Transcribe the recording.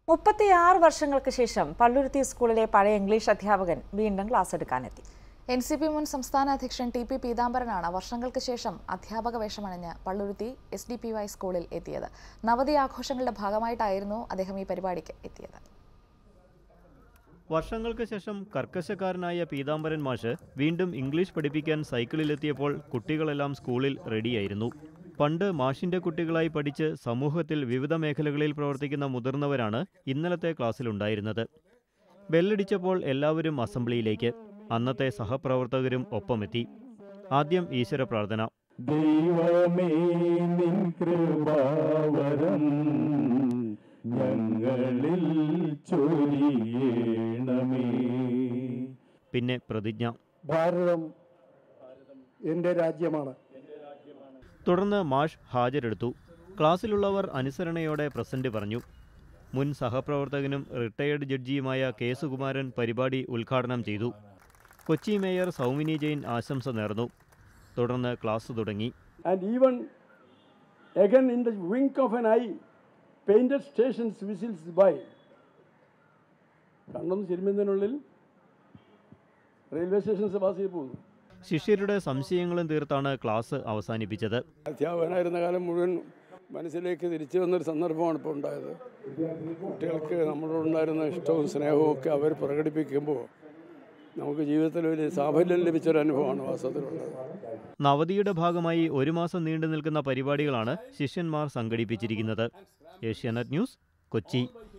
മുപ്പത്തിയാറ് വർഷങ്ങൾക്ക് ശേഷം പള്ളുരുത്തി സ്കൂളിലെ പഴയ ഇംഗ്ലീഷ് അധ്യാപകൻ വീണ്ടും ക്ലാസ് എടുക്കാനെത്തി എൻ സി പി മുൻ സംസ്ഥാന അധ്യക്ഷൻ ടി പി പീതാംബരനാണ് വർഷങ്ങൾക്ക് ശേഷം അധ്യാപക വേഷമണിഞ്ഞ് Palluruthy S D P Y സ്കൂളിൽ എത്തിയത് നവതി ആഘോഷങ്ങളുടെ ഭാഗമായിട്ടായിരുന്നു അദ്ദേഹം ഈ പരിപാടിക്ക് എത്തിയത് വർഷങ്ങൾക്ക് ശേഷം കർക്കശക്കാരനായ പീതാംബരൻ മാഷ് വീണ്ടും ഇംഗ്ലീഷ് പഠിപ്പിക്കാൻ സൈക്കിളിലെത്തിയപ്പോൾ കുട്ടികളെല്ലാം സ്കൂളിൽ റെഡിയായിരുന്നു പണ്ട് മാഷിന്റെ കുട്ടികളായി പഠിച്ച് സമൂഹത്തിൽ വിവിധ മേഖലകളിൽ പ്രവർത്തിക്കുന്ന മുതിർന്നവരാണ് ഇന്നലത്തെ ക്ലാസ്സിലുണ്ടായിരുന്നത് ബെല്ലടിച്ചപ്പോൾ എല്ലാവരും അസംബ്ലിയിലേക്ക് അന്നത്തെ സഹപ്രവർത്തകരും ഒപ്പമെത്തി ആദ്യം ഈശ്വര പ്രാർത്ഥന ദൈവമേ നിൻ കൃപാവരം ഞങ്ങളിൽ ചൊരിയണമേ പിന്നെ പ്രതിജ്ഞ ഭാരതം എൻ്റെ രാജ്യമാണ് തുടർന്ന് മാഷ് ഹാജരെടുത്തു ക്ലാസ്സിലുള്ളവർ അനുസരണയോടെ പ്രസന്റ് പറഞ്ഞു മുൻ സഹപ്രവർത്തകനും റിട്ടയേർഡ് ജഡ്ജിയുമായ കെ സുകുമാരൻ പരിപാടി ഉദ്ഘാടനം ചെയ്തു കൊച്ചി മേയർ സൗമിനി ജെയിൻ ആശംസ നേർന്നു തുടർന്ന് ക്ലാസ് തുടങ്ങി and even again in the wink of an eye, painted stations whistles by. കണ്ണൊന്ന് ചിരുമ്പുന്നതിനുള്ളിൽ റെയിൽവേ സ്റ്റേഷൻസ് പാസ് ചെയ്ത് പോകുന്നു ശിഷ്യരുടെ സംശയങ്ങളും തീർത്താണ് ക്ലാസ് അവസാനിപ്പിച്ചത് അധ്യാപകനായിരുന്ന കാലം മുഴുവൻ മനസ്സിലേക്ക് തിരിച്ചു വന്നൊരു സന്ദർഭമാണ് ഇപ്പോൾ ഉണ്ടായത് കുട്ടികൾക്ക് നമ്മളോടുണ്ടായിരുന്ന ഇഷ്ടവും സ്നേഹവും ഒക്കെ അവർ പ്രകടിപ്പിക്കുമ്പോൾ നമുക്ക് ജീവിതത്തിൽ ഒരു സാഫല്യം ലഭിച്ചൊരു അനുഭവമാണ് വാസ്തവത്തിലുള്ളത് നവതിയുടെ ഭാഗമായി ഒരു മാസം നീണ്ടു നിൽക്കുന്ന പരിപാടികളാണ് ശിഷ്യന്മാർ സംഘടിപ്പിച്ചിരിക്കുന്നത് ഏഷ്യാനെറ്റ് ന്യൂസ് കൊച്ചി